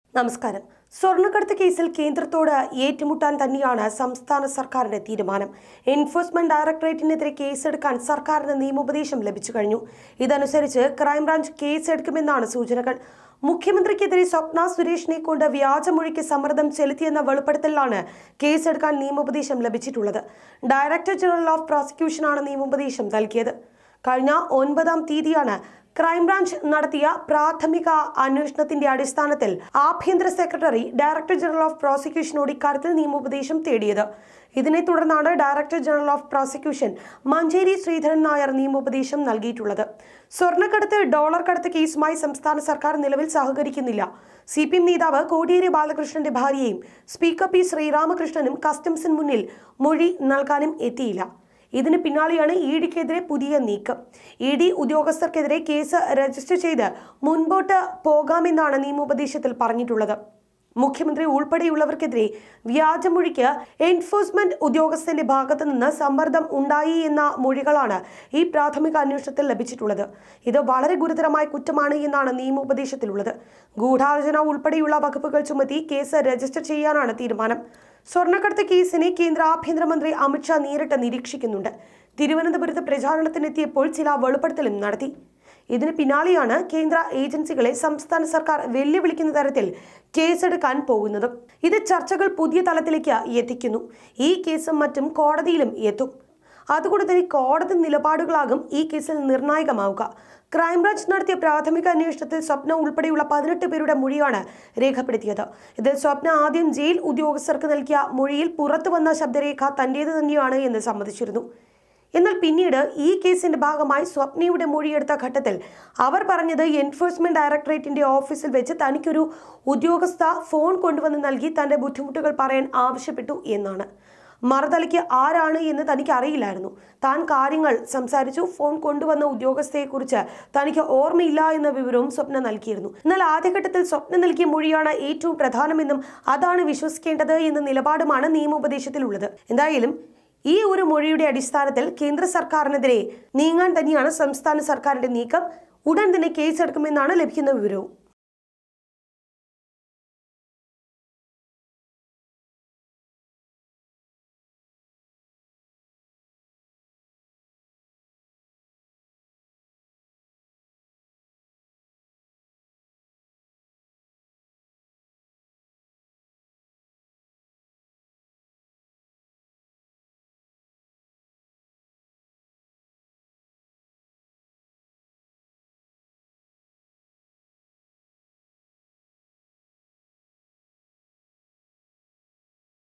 നമസ്കാരം സ്വർണ്ണക്കടത്ത് കേസിൽ കേന്ദ്രത്തോട് ഏറ്റുമുട്ടാൻ തന്നെയാണ് സംസ്ഥാന സർക്കാരിന്റെ തീരുമാനം എൻഫോഴ്സ്മെന്റ് ഡയറക്ടറേറ്റിനെതിരെ കേസെടുക്കാൻ സർക്കാരിന് നിയമോപദേശം ലഭിച്ചു കഴിഞ്ഞു ഇതനുസരിച്ച് ക്രൈംബ്രാഞ്ച് കേസെടുക്കുമെന്നാണ് സൂചനകൾ മുഖ്യമന്ത്രിക്കെതിരെ സ്വപ്ന സുരേഷിനെ കൊണ്ട് വ്യാജമൊഴിക്ക് സമ്മർദ്ദം ചെലുത്തിയെന്ന വെളിപ്പെടുത്തലിലാണ് കേസെടുക്കാൻ നിയമോപദേശം ലഭിച്ചിട്ടുള്ളത് ഡയറക്ടർ ജനറൽ ഓഫ് പ്രോസിക്യൂഷനാണ് നിയമോപദേശം നൽകിയത് കഴിഞ്ഞ ഒൻപതാം തീയതിയാണ് ക്രൈംബ്രാഞ്ച് നടത്തിയ പ്രാഥമിക അന്വേഷണത്തിന്റെ അടിസ്ഥാനത്തിൽ ആഭ്യന്തര സെക്രട്ടറി ഡയറക്ടർ ജനറൽ ഓഫ് പ്രോസിക്യൂഷനോട് ഇക്കാര്യത്തിൽ നിയമോപദേശം തേടിയത് ഇതിനെ തുടർന്നാണ് director general of prosecution Manjeri Sreedharan Nair നിയമോപദേശം നൽകിയിട്ടുള്ളത് സ്വർണ്ണക്കടത്ത് ഡോളർ കടത്ത് കേസുമായി സംസ്ഥാന സർക്കാർ നിലവിൽ സഹകരിക്കുന്നില്ല സി പി എം നേതാവ് കോടിയേരി ബാലകൃഷ്ണന്റെ ഭാര്യയും സ്പീക്കർ പി ശ്രീരാമകൃഷ്ണനും കസ്റ്റംസിന് മുന്നിൽ മൊഴി നൽകാനും എത്തിയില്ല ഇതിന് പിന്നാലെയാണ് ഇ ഡിക്കെതിരെ പുതിയ നീക്കം ഇ ഡി ഉദ്യോഗസ്ഥർക്കെതിരെ കേസ് രജിസ്റ്റർ ചെയ്ത് മുൻപോട്ട് പോകാമെന്നാണ് നിയമോപദേശത്തിൽ പറഞ്ഞിട്ടുള്ളത് മുഖ്യമന്ത്രി ഉൾപ്പെടെയുള്ളവർക്കെതിരെ വ്യാജമൊഴിക്ക് എൻഫോഴ്സ്മെന്റ് ഉദ്യോഗസ്ഥന്റെ ഭാഗത്തു നിന്ന് സമ്മർദ്ദം ഉണ്ടായി എന്ന മൊഴികളാണ് ഈ പ്രാഥമിക അന്വേഷണത്തിൽ ലഭിച്ചിട്ടുള്ളത് ഇത് വളരെ ഗുരുതരമായ കുറ്റമാണ് എന്നാണ് നിയമോപദേശത്തിലുള്ളത് ഗൂഢാലോചന ഉൾപ്പെടെയുള്ള വകുപ്പുകൾ ചുമത്തി കേസ് രജിസ്റ്റർ ചെയ്യാനാണ് തീരുമാനം സ്വർണ്ണക്കടത്ത് കേസിനെ കേന്ദ്ര ആഭ്യന്തരമന്ത്രി അമിത്ഷാ നേരിട്ട് നിരീക്ഷിക്കുന്നുണ്ട് തിരുവനന്തപുരത്ത് പ്രചാരണത്തിനെത്തിയപ്പോൾ ചില വെളിപ്പെടുത്തലും നടത്തി ഇതിന് പിന്നാലെയാണ് കേന്ദ്ര ഏജൻസികളെ സംസ്ഥാന സർക്കാർ വെല്ലുവിളിക്കുന്ന തരത്തിൽ കേസെടുക്കാൻ പോകുന്നതും ഇത് ചർച്ചകൾ പുതിയ തലത്തിലേക്ക് എത്തിക്കുന്നു ഈ കേസും മറ്റും കോടതിയിലും എത്തും അതുകൊണ്ട് തന്നെ കോടതി നിലപാടുകളാകും ഈ കേസിൽ നിർണായകമാവുക ക്രൈംബ്രാഞ്ച് നടത്തിയ പ്രാഥമിക അന്വേഷണത്തിൽ സ്വപ്ന ഉൾപ്പെടെയുള്ള പതിനെട്ട് പേരുടെ മൊഴിയാണ് രേഖപ്പെടുത്തിയത് ഇതിൽ സ്വപ്ന ആദ്യം ജയിൽ ഉദ്യോഗസ്ഥർക്ക് നൽകിയ മൊഴിയിൽ പുറത്തു വന്ന ശബ്ദരേഖ തന്റേത് തന്നെയാണ് എന്ന് സമ്മതിച്ചിരുന്നു എന്നാൽ പിന്നീട് ഈ കേസിന്റെ ഭാഗമായി സ്വപ്നയുടെ മൊഴിയെടുത്ത ഘട്ടത്തിൽ അവർ പറഞ്ഞത് എൻഫോഴ്സ്മെന്റ് ഡയറക്ടറേറ്റിന്റെ ഓഫീസിൽ വെച്ച് തനിക്കൊരു ഉദ്യോഗസ്ഥ ഫോൺ കൊണ്ടുവന്ന് നൽകി തന്റെ ബുദ്ധിമുട്ടുകൾ പറയാൻ ആവശ്യപ്പെട്ടു എന്നാണ് മറുതലയ്ക്ക് ആരാണ് എന്ന് തനിക്ക് അറിയില്ലായിരുന്നു താൻ കാര്യങ്ങൾ സംസാരിച്ചു ഫോൺ കൊണ്ടുവന്ന ഉദ്യോഗസ്ഥയെക്കുറിച്ച് തനിക്ക് ഓർമ്മയില്ല എന്ന വിവരവും സ്വപ്ന നൽകിയിരുന്നു എന്നാൽ ആദ്യഘട്ടത്തിൽ സ്വപ്ന നൽകിയ മൊഴിയാണ് ഏറ്റവും പ്രധാനമെന്നും അതാണ് വിശ്വസിക്കേണ്ടത് എന്ന നിലപാടുമാണ് നിയമോപദേശത്തിലുള്ളത് എന്തായാലും ഈ ഒരു മൊഴിയുടെ അടിസ്ഥാനത്തിൽ കേന്ദ്ര സർക്കാരിനെതിരെ നീങ്ങാൻ തന്നെയാണ് സംസ്ഥാന സർക്കാരിന്റെ നീക്കം ഉടൻ തന്നെ കേസെടുക്കുമെന്നാണ് ലഭിക്കുന്ന വിവരവും